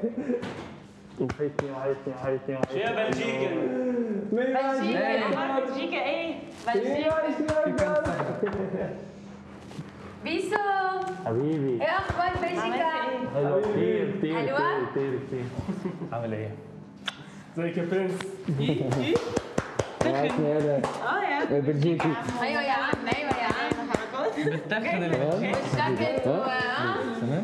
وحشني وحشني وحشني شو يا بلجيكا بلجيكا بلجيكا ايه بلجيكا بيسو حبيبي ايه اخبار بلجيكا حلوة كتير كتير حلوة؟ كتير كتير عامل ايه؟ ازيك يا برنس وحشني يا اه يا بلجيكي ايوه يا عم ايوه يا عم بتاخد ال والجاكيت و اه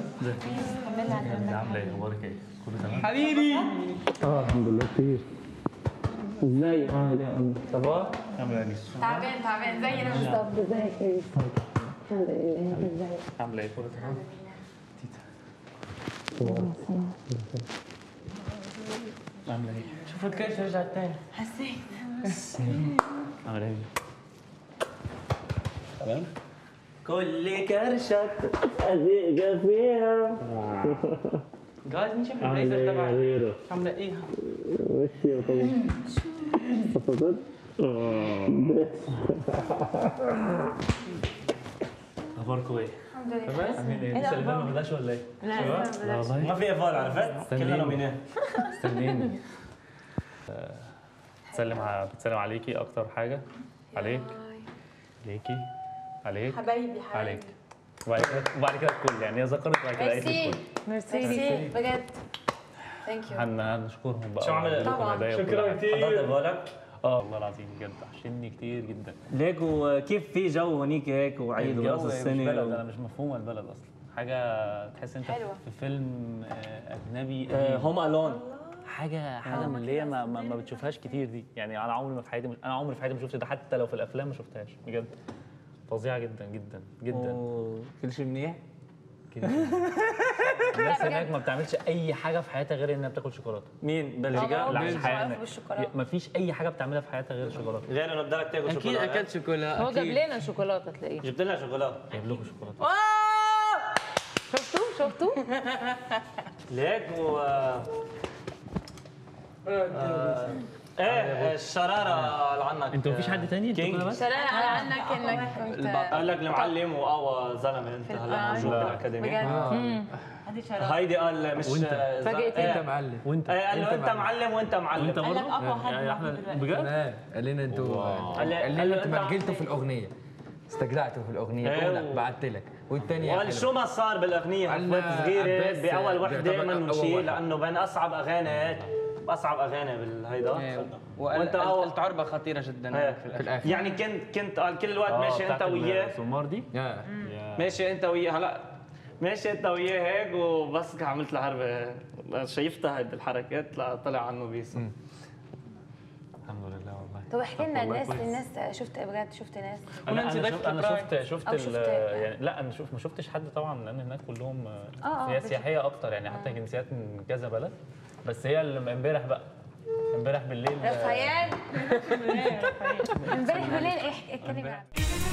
عامله ايه؟ اخبارك ايه؟ كله تمام؟ حبيبي اه الحمد لله كتير ازاي عامل ايه صباح عامله ايه؟ أنيس؟ تعبان تعبان زينا بالظبط ازيك يا يوسف الحمد لله ازيك عامله ايه؟ كله تمام؟ عامله ايه؟ شوف الكاش رجع تاني حسيت عامله ايه؟ تمام؟ كل كرشة ازيك فيها جايز نشوف عامل البليزر ايه يا تبعك غيره عاملة ايه؟ وش يا طبعا فقط اخباركم ايه؟ الحمد لله عاملين ايه؟ لسه الفيلم ما بداش ولا ايه؟ لا لا لا والله ما في افضل عرفت؟ كلنا نومينات استنيني آه، بتسلم ع- بتسلم عليكي اكتر حاجه عليك عليكي عليك حبايبي عليك حبايبي وبعد كده وبعد كده الكل يعني هي ذكرت وبعد كده قالت ميرسي الكل ميرسي بجد ثانك يو هن- هنشكرهم بقى شو عمل- ونقول لكم طبعاً. هدايا وكل شكرا حاجة. كثير حضرت بالك اه والله العظيم بجد وحشني كتير جدا ليك وكيف في جو هونيك هيك وعيد الجو راس مش السنة بلد و- انا مش مفهومه البلد اصلا حاجه تحس انت حلوة. في فيلم آه، اجنبي آه، قديم. هوم الون حاجه حاجه من اللي هي ما, ما, ما بتشوفهاش كتير دي يعني انا عمري ما في حياتي مش انا عمري في حياتي ما شفت ده حتى لو في الافلام ما شفتهاش بجد فظيعه جدا جدا جدا كل شيء منيح الناس هناك ما بتعملش اي حاجه في حياتها غير انها بتاكل شوكولاته مين بلجيكا؟ لا مش الحقيقه معروف إن- بالشوكولاتة. ما فيش اي حاجه بتعملها في حياتها غير الشوكولاته غير انه بدك تاكل اكيد شوكولاته اكلت شوكولا هو جاب أكيد. لنا شوكولاته تلاقيه جبت لنا شوكولاته جايب لكم شوكولاته شفتوا شفتوا ليك و آه، ايه الشراره لعنك انتوا مفيش حد تاني انتوا كينج. كده بس شرارة على عنك انك كنت قال لك المعلم وقوى زلمه انت هلا موجود لا. بالاكاديميه بجد هذه شراب هيدي قال مش وانت؟ ز- فاجأت إيه. انت معلم وانت ايه قال له انت معلم وانت معلم وانت قال لك برضه اقوى حد يعني احنا موجود دلوقتي. بجد تمام قال لنا انتوا قال لي- قال قال لنا له انتوا أنت مجلتوا في الاغنيه استجدعتوا في الاغنيه ايه الاولى و- بعت لك والثانيه وقال شو ما صار بالاغنيه قال حفلات لنا صغيره عباس باول وحده بيعتبر ما أول نشيل واحد. لانه بين اصعب اغاني اصعب اغاني بالهيدا وانت وانت أول- قلت عربه خطيره جدا إيه. في الاخر يعني كنت كنت قال كل الوقت ماشي انت وياه السمار دي يا. ماشي انت وياه هلا ماشي انت وياه هيك وبس عملت الحربة شايفتها هيدي الحركات لا طلع عنه بيسو الحمد لله والله طب احكي لنا والله الناس كويس. الناس شفت بجد شفت ناس انا ونانسي انا ضيفة شفت انا برايد. شفت شفت أو ال- شفت- يعني لا انا شوف ما شفتش حد طبعا لان هناك كلهم آه، آه، هي بس- سياحيه اكتر يعني حتى جنسيات من كذا بلد بس هي اللي امبارح بقى امبارح بالليل رفيان امبارح بالليل ايه اتكلمي عنه